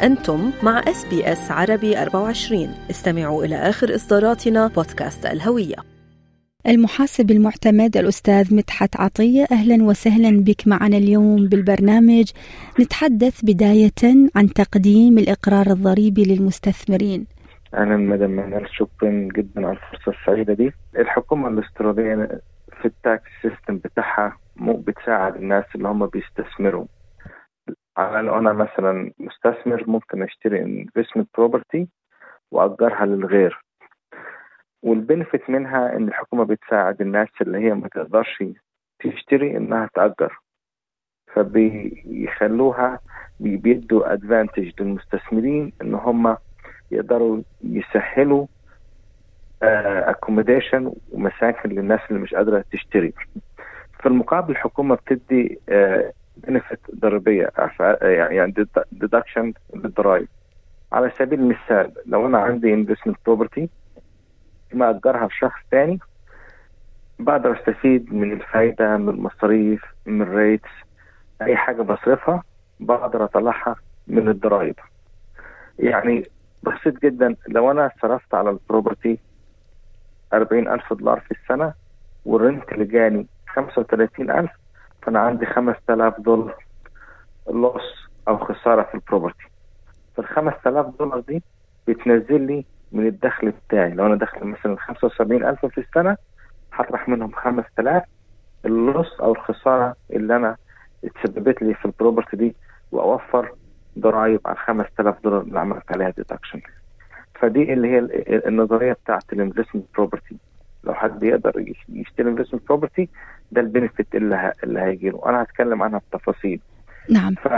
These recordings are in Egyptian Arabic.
أنتم مع اس بي اس عربي 24 استمعوا إلى آخر إصداراتنا بودكاست الهوية المحاسب المعتمد الأستاذ مدحت عطية أهلا وسهلا بك معنا اليوم بالبرنامج نتحدث بداية عن تقديم الإقرار الضريبي للمستثمرين اهلا مدام منال شكرا جدا على الفرصه السعيده دي الحكومه الاستراليه في التاكس سيستم بتاعها مو بتساعد الناس اللي هم بيستثمروا على لو انا مثلا مستثمر ممكن اشتري انفستمنت بروبرتي واجرها للغير والبنفيت منها ان الحكومه بتساعد الناس اللي هي ما تقدرش تشتري انها تاجر فبيخلوها بيدوا ادفانتج للمستثمرين ان هم يقدروا يسهلوا اكوموديشن ومساكن للناس اللي مش قادره تشتري في المقابل الحكومه بتدي بنفيت ضريبيه يعني ديدكشن للضرائب على سبيل المثال لو انا عندي انفستمنت بروبرتي ما اجرها لشخص تاني بقدر استفيد من الفايده من المصاريف من الريتس اي حاجه بصرفها بقدر اطلعها من الضرائب يعني بسيط جدا لو انا صرفت على البروبرتي أربعين ألف دولار في السنة والرنت اللي جاني خمسة وثلاثين ألف فأنا عندي خمس تلاف دولار لوس أو خسارة في البروبرتي فالخمس تلاف دولار دي بتنزل لي من الدخل بتاعي لو أنا دخل مثلا خمسة وسبعين ألف في السنة هطرح منهم خمس تلاف اللوس أو الخسارة اللي أنا اتسببت لي في البروبرتي دي وأوفر ضرائب على 5000 دولار اللي عملت عليها ديدكشن فدي اللي هي النظريه بتاعت الانفستمنت بروبرتي لو حد يقدر يشتري انفستمنت بروبرتي ده البنفيت اللي ه... اللي هيجي له انا هتكلم عنها بتفاصيل نعم ف...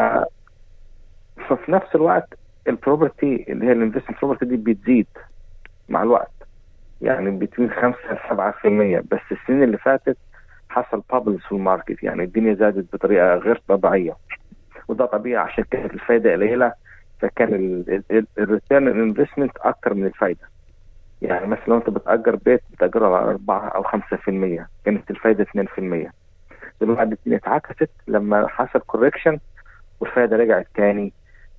ففي نفس الوقت البروبرتي اللي هي الانفستمنت بروبرتي دي بتزيد مع الوقت يعني بين 5 ل 7% بس السنين اللي فاتت حصل بابلز في الماركت يعني الدنيا زادت بطريقه غير طبيعيه وده طبيعي عشان كانت الفايده قليله فكان الريتيرن انفستمنت اكتر من الفايده يعني مثلا لو انت بتاجر بيت بتاجره على 4 او 5% كانت الفايده 2% دلوقتي الدنيا اتعكست لما حصل كوركشن والفايده رجعت تاني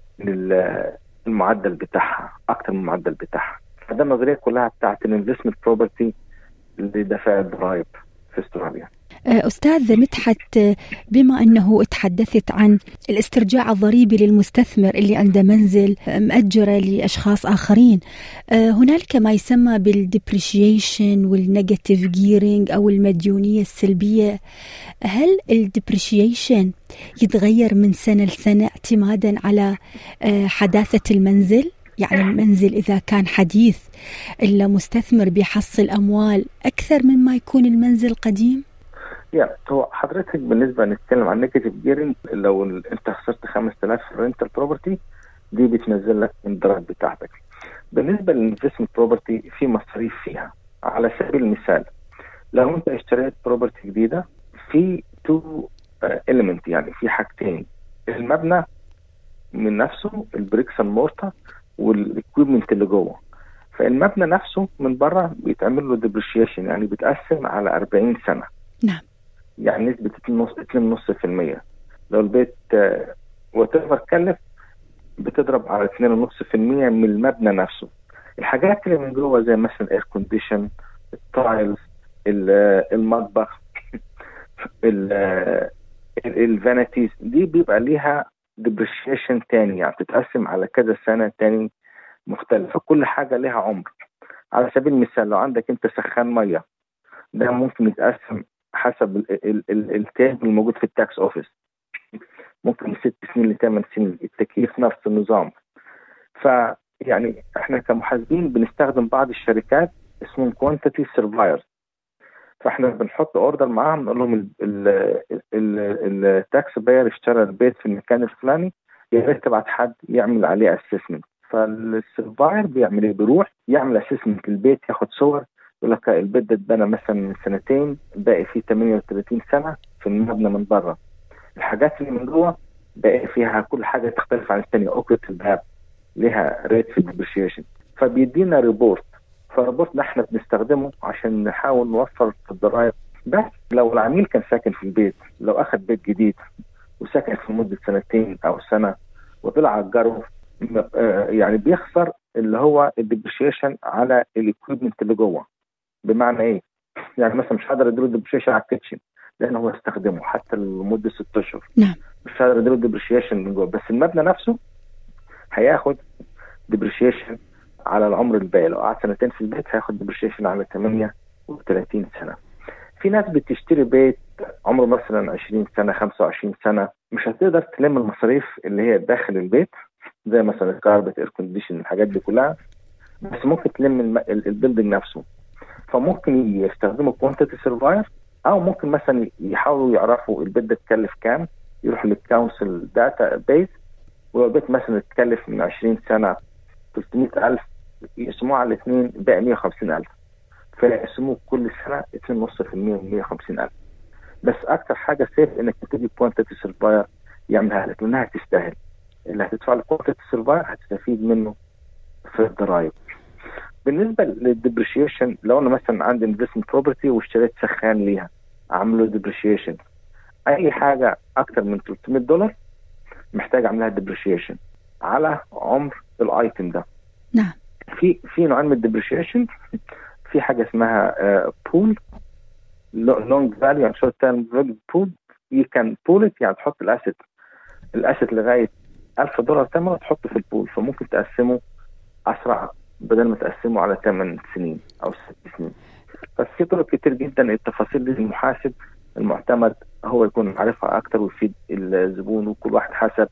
للمعدل بتاعها اكتر من المعدل بتاعها فده النظريه كلها بتاعت الانفستمنت بروبرتي لدفع الضرائب في استراليا أستاذ مدحت بما أنه تحدثت عن الاسترجاع الضريبي للمستثمر اللي عنده منزل مأجرة لأشخاص آخرين هنالك ما يسمى بالديبريشيشن والنيجاتيف جيرينج أو المديونية السلبية هل الديبريشيشن يتغير من سنة لسنة اعتمادا على حداثة المنزل؟ يعني المنزل إذا كان حديث المستثمر بيحصل أموال أكثر مما يكون المنزل قديم؟ يا هو حضرتك بالنسبه نتكلم عن نيجاتيف جيرنج لو انت خسرت 5000 في الرينتال بروبرتي دي بتنزل لك من الضرائب بتاعتك بالنسبه للانفستمنت بروبرتي في مصاريف فيها على سبيل المثال لو انت اشتريت بروبرتي جديده في تو اليمنت يعني في حاجتين المبنى من نفسه البريكس مورتا والاكويبمنت اللي جوه فالمبنى نفسه من بره بيتعمل له ديبريشيشن يعني بيتقسم على 40 سنه نعم يعني نسبة 2.5% لو البيت وات ايفر كلف بتضرب على 2.5% من المبنى نفسه الحاجات اللي من جوه زي مثلا اير كونديشن التايلز المطبخ الفانيتيز دي بيبقى ليها ديبريشيشن تاني يعني بتتقسم على كذا سنة تاني مختلفة كل حاجة ليها عمر على سبيل المثال لو عندك انت سخان مية ده ممكن يتقسم حسب التاب الموجود في التاكس اوفيس ممكن من ست سنين لثمان سنين التكييف نفس النظام فيعني احنا كمحاسبين بنستخدم بعض الشركات اسمهم كوانتيتي سيرفايرز فاحنا بنحط اوردر معاهم نقول لهم التاكس باير اشترى البيت في المكان الفلاني يا ريت تبعت حد يعمل عليه اسسمنت فالسيرفاير بيعمل ايه؟ بيروح يعمل اسسمنت للبيت ياخد صور يقول لك البيت ده اتبنى مثلا من سنتين باقي فيه 38 سنه في المبنى من بره الحاجات اللي من جوه باقي فيها كل حاجه تختلف عن الثانيه اوكرة الباب ليها ريت في الديبريشيشن فبيدينا ريبورت فالريبورت ده احنا بنستخدمه عشان نحاول نوفر في الضرائب بس لو العميل كان ساكن في البيت لو اخذ بيت جديد وسكن في مده سنتين او سنه وطلع اجره يعني بيخسر اللي هو الديبريشيشن على الاكويبمنت اللي جوه بمعنى ايه؟ يعني مثلا مش هقدر اديله ديبريشيشن على الكيتشن لان هو استخدمه حتى لمده ست اشهر نعم مش هقدر اديله ديبريشيشن من جوه بس المبنى نفسه هياخد ديبريشيشن على العمر الباقي لو قعد سنتين في البيت هياخد ديبريشيشن على 38 سنه في ناس بتشتري بيت عمره مثلا 20 سنه 25 سنه مش هتقدر تلم المصاريف اللي هي داخل البيت زي مثلا الكاربت اير كونديشن الحاجات دي كلها بس ممكن تلم البيلدنج نفسه فممكن يستخدموا كوانتيتي سيرفاير او ممكن مثلا يحاولوا يعرفوا البيت ده اتكلف كام يروح للكونسل داتا بيز ولو البيت مثلا اتكلف من 20 سنه 300000 يقسموه على الاثنين باقي 150000 فيقسموه كل سنه 2.5% من 150000 بس اكثر حاجه سيف انك تجيب كوانتيتي سيرفاير يعملها لك لانها تستاهل اللي هتدفع له كوانتيتي سيرفاير هتستفيد منه في الضرايب بالنسبه للديبريشيشن لو انا مثلا عندي انفستمنت بروبرتي واشتريت سخان ليها اعمل له ديبريشيشن اي حاجه اكثر من 300 دولار محتاج اعملها ديبريشيشن على عمر الايتم ده نعم في في نوعين من الديبريشيشن في حاجه اسمها بول لونج فاليو يعني شورت تيرم بول يو كان بول يعني تحط الاسيت الاسيت لغايه 1000 دولار ثمنه تحطه في البول فممكن تقسمه اسرع بدل ما تقسمه على 8 سنين او 6 سنين بس في طرق كتير جدا التفاصيل دي المحاسب المعتمد هو يكون عارفها اكتر ويفيد الزبون وكل واحد حسب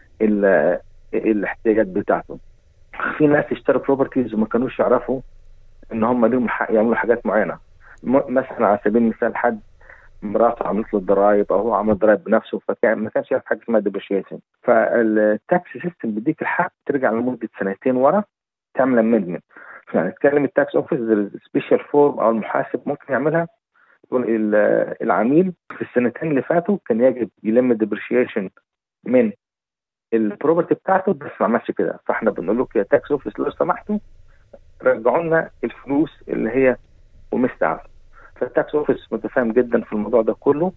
الاحتياجات بتاعته في ناس اشتروا بروبرتيز وما كانوش يعرفوا ان هم ليهم حق يعملوا حاجات معينه مثلا على سبيل المثال حد مراته عملت له الضرايب او هو عمل الضرايب بنفسه فكان ما كانش يعرف حاجه اسمها ديبريشيشن فالتاكس سيستم بيديك الحق ترجع لمده سنتين ورا تعمل امندمنت يعني تكلم التاكس اوفيس سبيشال فورم او المحاسب ممكن يعملها يقول العميل في السنتين اللي فاتوا كان يجب يلم الديبريشيشن من البروبرتي بتاعته بس ما عملش كده فاحنا بنقول له يا تاكس اوفيس لو سمحتوا رجعوا لنا الفلوس اللي هي ومستعف فالتاكس اوفيس متفاهم جدا في الموضوع ده كله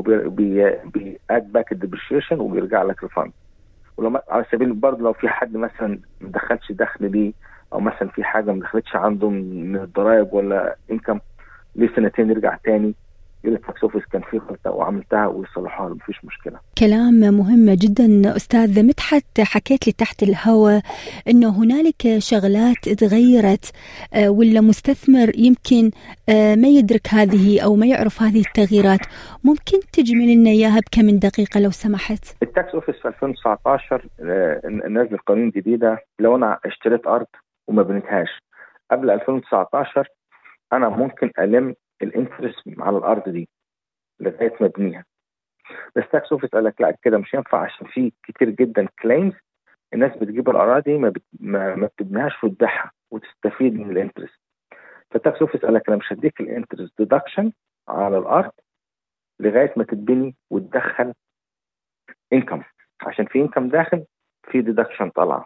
وبيأد باك الديبريشيشن وبيرجع لك ريفاند ولو على سبيل برضه لو في حد مثلا ما دخلش دخل ليه او مثلا في حاجه ما دخلتش عنده من الضرايب ولا انكم ليه سنتين يرجع تاني يقول لك تاكس اوفيس كان في غلطه وعملتها ويصلحوها مفيش مشكله. كلام مهم جدا استاذ مدحت حكيت لي تحت الهواء انه هنالك شغلات تغيرت ولا مستثمر يمكن ما يدرك هذه او ما يعرف هذه التغييرات، ممكن تجمل لنا اياها بكم من دقيقه لو سمحت؟ التاكس اوفيس في 2019 نزل قانون جديده لو انا اشتريت ارض وما بنيتهاش قبل 2019 انا ممكن الم الانترست على الارض دي لغايه ما ابنيها بس تاكس اوفيس قال لك لا كده مش ينفع عشان في كتير جدا كليمز الناس بتجيب الاراضي ما, بت... ما, ما بتبنيهاش وتبيعها وتستفيد من الانترست فالتاكس اوفيس قال لك انا مش هديك الانترست ديدكشن على الارض لغايه ما تتبني وتدخل انكم عشان في انكم داخل في ديدكشن طالعه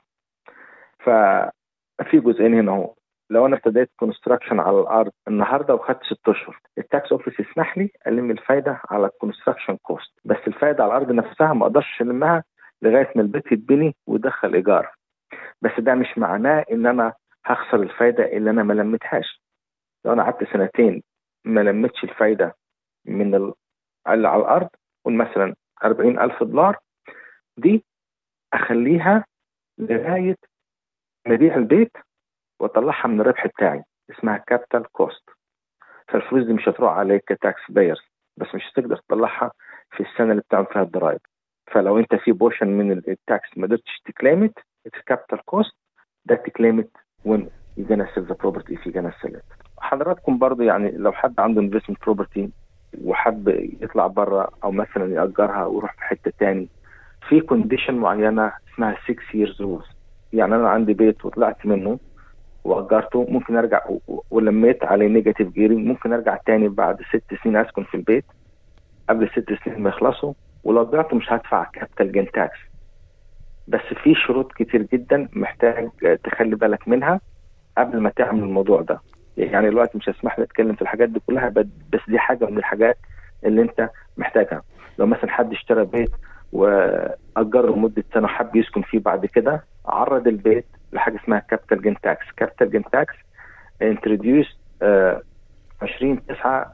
ففي جزئين هنا اهو لو انا ابتديت كونستراكشن على الارض النهارده وخدت ست اشهر التاكس اوفيس يسمح لي الم الفايده على الكونستراكشن كوست بس الفايده على الارض نفسها ما اقدرش المها لغايه ما البيت يتبني ويدخل ايجار بس ده مش معناه ان انا هخسر الفايده اللي انا ما لمتهاش لو انا قعدت سنتين ما لمتش الفايده من ال... اللي على الارض قول مثلا 40000 دولار دي اخليها لغايه ما ابيع البيت واطلعها من الربح بتاعي اسمها كابيتال كوست فالفلوس دي مش هتروح عليك كتاكس بايرز بس مش هتقدر تطلعها في السنه اللي بتعمل فيها الضرايب فلو انت في بورشن من التاكس ما قدرتش تكليمت كابيتال كوست ده تكليمت وين you're gonna sell the property if you're gonna sell it حضراتكم برضو يعني لو حد عنده investment property وحب يطلع بره او مثلا يأجرها ويروح في حته تاني في كونديشن معينه اسمها 6 years rules يعني انا عندي بيت وطلعت منه واجرته ممكن ارجع ولميت عليه نيجاتيف جيرنج ممكن ارجع تاني بعد ست سنين اسكن في البيت قبل الست سنين ما يخلصوا ولو بعته مش هدفع كابيتال جين تاكس بس في شروط كتير جدا محتاج تخلي بالك منها قبل ما تعمل الموضوع ده يعني الوقت مش هسمح لي اتكلم في الحاجات دي كلها بس دي حاجه من الحاجات اللي انت محتاجها لو مثلا حد اشترى بيت واجره لمده سنه وحب يسكن فيه بعد كده عرض البيت لحاجه اسمها كابيتال جين تاكس كابيتال جين تاكس انتروديوس 20 9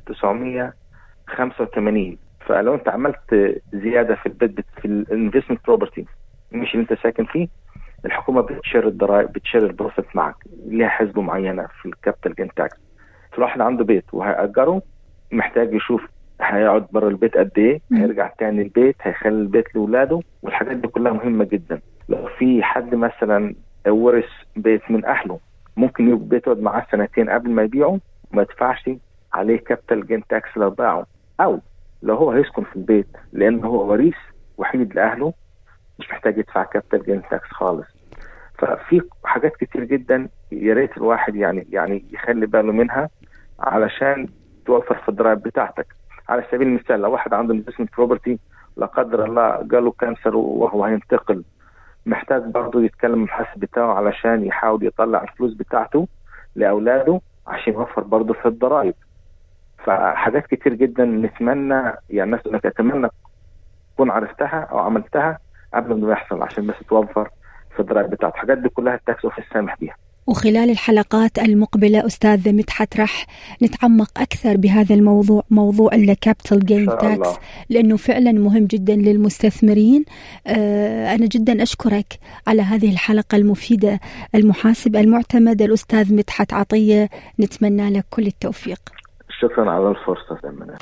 1985 فلو انت عملت زياده في البيت في الانفستمنت بروبرتي مش اللي انت ساكن فيه الحكومه بتشير الضرائب بتشير البروفيت معك ليها حسبه معينه في الكابيتال جين تاكس الواحد عنده بيت وهيأجره محتاج يشوف هيقعد بره البيت قد ايه هيرجع تاني البيت هيخلي البيت لاولاده والحاجات دي كلها مهمه جدا لو في حد مثلا ورث بيت من اهله ممكن يبقى بيت يقعد معاه سنتين قبل ما يبيعه وما يدفعش عليه كابيتال جين تاكس لو باعه او لو هو هيسكن في البيت لان هو وريث وحيد لاهله مش محتاج يدفع كابيتال جين تاكس خالص ففي حاجات كتير جدا يا ريت الواحد يعني يعني يخلي باله منها علشان توفر في الضرائب بتاعتك على سبيل المثال لو واحد عنده انفستمنت بروبرتي لا قدر الله جاله كانسر وهو هينتقل محتاج برضه يتكلم الحاسب بتاعه علشان يحاول يطلع الفلوس بتاعته لاولاده عشان يوفر برضه في الضرائب فحاجات كتير جدا نتمنى يعني الناس انك اتمنى تكون عرفتها او عملتها قبل ما يحصل عشان بس توفر في الضرائب بتاعته الحاجات دي كلها التاكس اوفيس سامح بيها وخلال الحلقات المقبلة أستاذ مدحت راح نتعمق أكثر بهذا الموضوع موضوع الكابيتال جين تاكس لأنه فعلا مهم جدا للمستثمرين آه أنا جدا أشكرك على هذه الحلقة المفيدة المحاسب المعتمد الأستاذ مدحت عطية نتمنى لك كل التوفيق شكرا على الفرصة زمنا.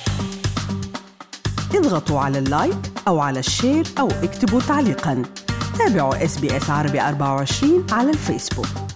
اضغطوا على اللايك أو على الشير أو اكتبوا تعليقا تابعوا اس بي اس عربي 24 على الفيسبوك